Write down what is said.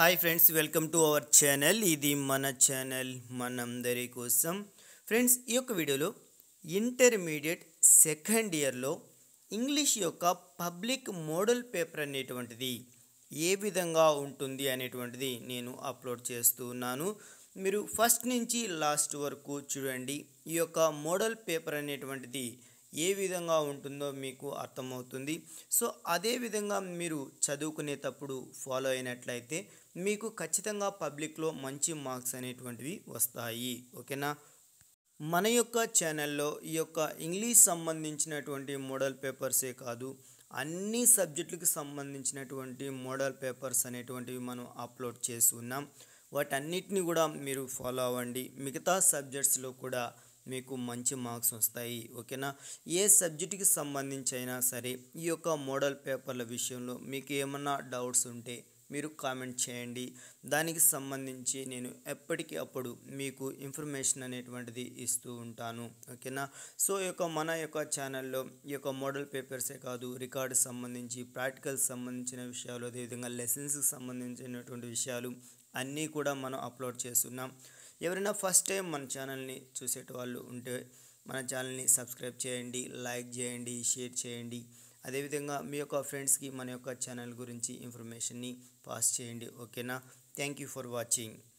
hi friends welcome to our channel ఇది మన channel మనందరి కోసం ఫ్రెండ్స్ ఈ యొక్క వీడియోలో ఇంటర్మీడియట్ సెకండ్ ఇయర్లో ఇంగ్లీష్ యొక్క పబ్లిక్ మోడల్ పేపర్ అనేటువంటిది ఏ విధంగా ఉంటుంది అనేటువంటిది నేను అప్లోడ్ చేస్తూ ఉన్నాను మీరు ఫస్ట్ నుంచి లాస్ట్ వరకు చూడండి ఈ యొక్క మోడల్ పేపర్ అనేటువంటిది ఏ విధంగా ఉంటుందో మీకు అర్థమవుతుంది సో అదే విధంగా మీరు చదువుకునేటప్పుడు ఫాలో అయినట్లయితే మీకు ఖచ్చితంగా పబ్లిక్లో మంచి మార్క్స్ అనేటువంటివి వస్తాయి ఓకేనా మన యొక్క ఛానల్లో ఈ యొక్క ఇంగ్లీష్ సంబంధించినటువంటి మోడల్ పేపర్సే కాదు అన్ని సబ్జెక్టులకు సంబంధించినటువంటి మోడల్ పేపర్స్ అనేటువంటివి మనం అప్లోడ్ చేసి ఉన్నాం వాటన్నిటిని కూడా మీరు ఫాలో అవ్వండి మిగతా సబ్జెక్ట్స్లో కూడా మీకు మంచి మార్క్స్ వస్తాయి ఓకేనా ఏ సబ్జెక్టుకి సంబంధించి అయినా సరే ఈ యొక్క మోడల్ పేపర్ల విషయంలో మీకు ఏమన్నా డౌట్స్ ఉంటే మీరు కామెంట్ చేయండి దానికి సంబంధించి నేను ఎప్పటికీ అప్పుడు మీకు ఇన్ఫర్మేషన్ అనేటువంటిది ఇస్తూ ఉంటాను ఓకేనా సో ఈ యొక్క మన యొక్క ఛానల్లో ఈ యొక్క మోడల్ పేపర్సే కాదు రికార్డు సంబంధించి ప్రాక్టికల్ సంబంధించిన విషయాలు అదేవిధంగా లెసన్స్కి సంబంధించినటువంటి విషయాలు అన్నీ కూడా మనం అప్లోడ్ చేస్తున్నాం ఎవరైనా ఫస్ట్ టైం మన ఛానల్ని చూసేట వాళ్ళు ఉంటే మన ఛానల్ని సబ్స్క్రైబ్ చేయండి లైక్ చేయండి షేర్ చేయండి అదేవిధంగా మీ యొక్క ఫ్రెండ్స్కి మన యొక్క ఛానల్ గురించి ఇన్ఫర్మేషన్ని పాస్ చేయండి ఓకేనా థ్యాంక్ యూ ఫర్ వాచింగ్